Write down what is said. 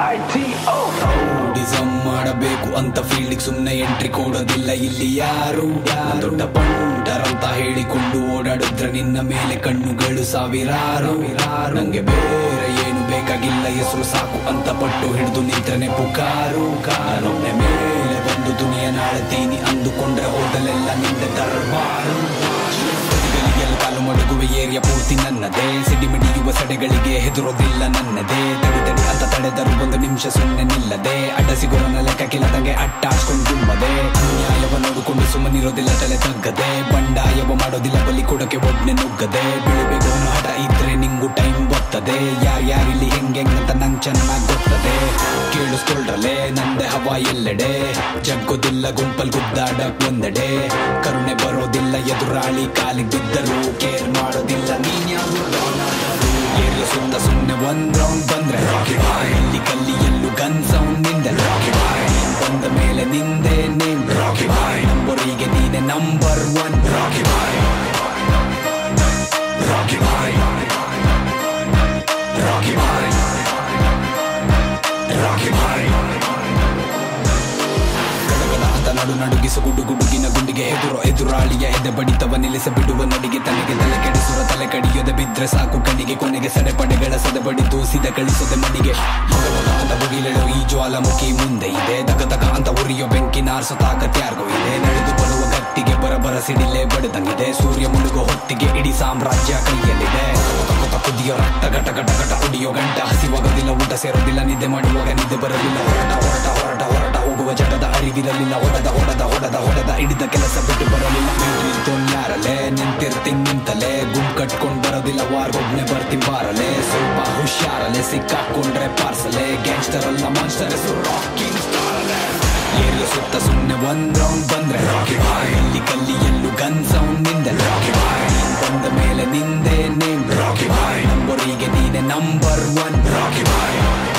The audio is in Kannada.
ಡಿಸಮ್ ಮಾಡಬೇಕು ಅಂತ ಫೀಲ್ಡಿಗೆ ಸುಮ್ನೆ ಎಂಟ್ರಿ ಕೊಡೋದಿಲ್ಲ ಇಲ್ಲಿ ಯಾರು ದೊಡ್ಡ ಪಂಡರಂತ ಹೇಳಿಕೊಂಡು ಓಡಾಡಿದ್ರೆ ನಿನ್ನ ಮೇಲೆ ಕಣ್ಣುಗಳು ಸಾವಿರಾರು ನಂಗೆ ಬೇರೆ ಏನು ಬೇಕಾಗಿಲ್ಲ ಹೆಸರು ಸಾಕು ಅಂತ ಪಟ್ಟು ಹಿಡಿದು ನಿಂತ್ರನೆ ಪುಕಾರು ಕಾರೊಮ್ಮೆ ಮೇಲೆ ಬಂದು ದುನಿಯ ನಾಳ್ತೀನಿ ಅಂದುಕೊಂಡ್ರೆ ಹೋದಲೆಲ್ಲ ನಿಂದ ದರ್ಬಾರು ಗಲಿಗೆಲ್ಲ ಕಾಲು ಮಡಗುವೆ ಏರಿಯಾ ಪೂರ್ತಿ ನನ್ನದೇ ಸಿಡಿಮಿಡಿಯುವ ಸಡೆಗಳಿಗೆ ಹೆದರೋದಿಲ್ಲ ನನ್ನದೇ ತಡಿ ತಡಿ ಅಂತ ತಡೆದರು ಒಂದು ನಿಮಿಷ ಸುಮ್ಮನೆ ನಿಲ್ಲದೆ ಅಡ್ಡ ಸಿಗೋರನ ಲೆಕ್ಕಕ್ಕಿಲ್ಲದಂಗೆ ಅಟ್ಟಾಡ್ಕೊಂಡು ತುಂಬದೆ ಅನ್ಯಾಯವ ನೋಡಿಕೊಂಡು ಸುಮ್ಮನಿರೋದಿಲ್ಲ ತಲೆ ತಗ್ಗದೆ ಬಂಡಾಯವ ಮಾಡೋದಿಲ್ಲ ಬಲಿ ಕೊಡಕ್ಕೆ ಒಡ್ನೆ ನುಗ್ಗದೆ ಬೆಳಿಬೇಕು ಅನ್ನೋ ಹಠ ಇದ್ರೆ ನಿಂಗು ಟೈಮ್ ಬರ್ತದೆ ಯಾರ್ಯಾರಿಲ್ಲಿ ಹೆಂಗೆ ಅಂತ ನಂಗೆ ಚೆನ್ನಾಗ್ ಗೊತ್ತದೆ ಕೇಳಿಸ್ಕೊಳ್ರಲೆ ನಂದೆ ಹವಾ ಎಲ್ಲೆಡೆ ಜಗ್ಗೋದಿಲ್ಲ ಗುಂಪಲ್ ಗುದ್ದಾಡಕ್ ಒಂದೆಡೆ ಕರುಣೆ ಬರೋದಿಲ್ಲ ಎದುರಾಳಿ ಕಾಲಿಗೆ ಬಿದ್ದರು ಕೇರ್ ಮಾಡೋದಿಲ್ಲ ನೀನ್ ಯಾವ್ದು ಏರಿಯ ಸುತ್ತ ಸುಮ್ಮನೆ ಒಂದ್ ರೌಂಡ್ ಬಂದ್ರೆ ಇಲ್ಲಿ ಕಲ್ಲಿ ಎಲ್ಲೂ ಗನ್ ಸೌಂಡ್ ನಿಂದೆ ಬಂದ ಮೇಲೆ ನಿಂದೆ ನೇಮ್ ನಂಬರಿಗೆ ನೀನೆ number one Rocky Bhai Rocky Bhai Rocky Bhai Rocky Bhai ಗಡಗಡ ಅಂತ ನಡು ನಡುಗಿಸು ಗುಡು ಗುಡುಗಿನ ಗುಂಡಿಗೆ ಎದುರು ಎದುರಾಳಿಯ ಎದೆ ಬಡಿತವ ನಿಲ್ಲಿಸ ಬಿಡುವ ನಡಿಗೆ ತಲೆಗೆ ತಲೆ ಕೆಡಿಸುವ ತಲೆ ಕಡಿಯದೆ ಬಿದ್ರೆ ಸಾಕು ಕಣ್ಣಿಗೆ ಕೊನೆಗೆ ಸಡೆ ಪಡೆಗಳ ಸದೆ ಬಡಿದು ಸಿದ ಕಳಿಸದೆ ಮಣಿಗೆ ಮಗಮಗ ಅಂತ ಮುಗಿಲೆಳು ಈ ಜ್ವಾಲಾಮುಖಿ ಮುಂದೆ ಇದೆ ದಗ ದಗ ಅಂತ ಉರಿಯೋ ಬೆಂಕಿ ನಾರ್ಸೋ ತಾಕತ್ ಯಾರಿಗೂ ಇದೆ ನಡೆದು ಬರುವ ಗತ್ತಿಗೆ ಬರಬರ ಸಿಡಿಲೆ ಬಡದಂಗಿದೆ ಸೂರ್ಯ ಮುಳುಗೋ ಹೊತ್ತಿಗೆ ಇಡೀ ಸಾಮ್ರಾಜ್ಯ ಕೈಯಲ್ಲಿದೆ ಕೊತ ಕೊತ ಕುದಿಯೋ ರಕ್ತ ಗಟ ಗಟ ಗಟ ಕುಡಿಯೋ ಗಂಟ ಹಸಿವಾಗೋದಿಲ್ಲ ಊಟ ಸೇರೋದಿಲ್ಲ ನಿದ್ದೆ ಮಾಡುವಾಗ ನಿದ್ದೆ ಬರಲಿಲ್ಲ ಹೊರಟ ಹೊರಟ ಹೊರಟ ಹೊರಟ ಹೋಗುವ ಜಗದ ಅರಿವಿರಲಿಲ್ಲ ಹೊಡೆದ ಹೊಡೆದ ಹೊಡೆದ ಹೊಡೆದ ಹಿಡಿದ ಕೆಲಸ ಬಿಟ್ಟು ಬರಲಿಲ್ಲ ಯಾರಲೆ ನಿಂತಿರ್ತೀನಿ ನಿಂತಲೆ ಗುಂಪು ಕಟ್ಕೊಂಡ್ ಬರೋದಿಲ್ಲ ವಾರ್ಗೊಬ್ನೆ ಬರ್ತೀನಿ ಬಾರಲೆ ಸ್ವಲ್ಪ ಹುಷಾರಲೆ ಸಿಕ್ಕಾಕೊಂಡ್ರೆ ಪಾರ್ಸಲೆ ಗ್ಯಾಂಗ್ಸ್ಟರ್ ಅಲ್ಲ ಮಾನ್ಸ್ಟರ್ ಹೆಸರು ರಾಕಿಂಗ್ ಏರಿಯ ಸುತ್ತ ಸುಮ್ನೆ ಒಂದ್ ರೌಂಡ್ ಬಂದ್ರೆ ರಾಕಿ ಬಾಯ್ ಇಲ್ಲಿ ಕಲ್ಲಿ ಎಲ್ಲೂ ಗನ್ ಸೌಂಡ್ ನಿಂದೆ ರಾಕಿ ಬಾಯ್ ಬಂದ ಮೇಲೆ ನಿಂದೆ ನೇಮ್ ರಾಕಿ ಬಾಯ್ ನಂಬರಿಗೆ ನೀನೆ ನಂಬರ್ ಒನ್ ರಾಕಿ ಬಾಯ್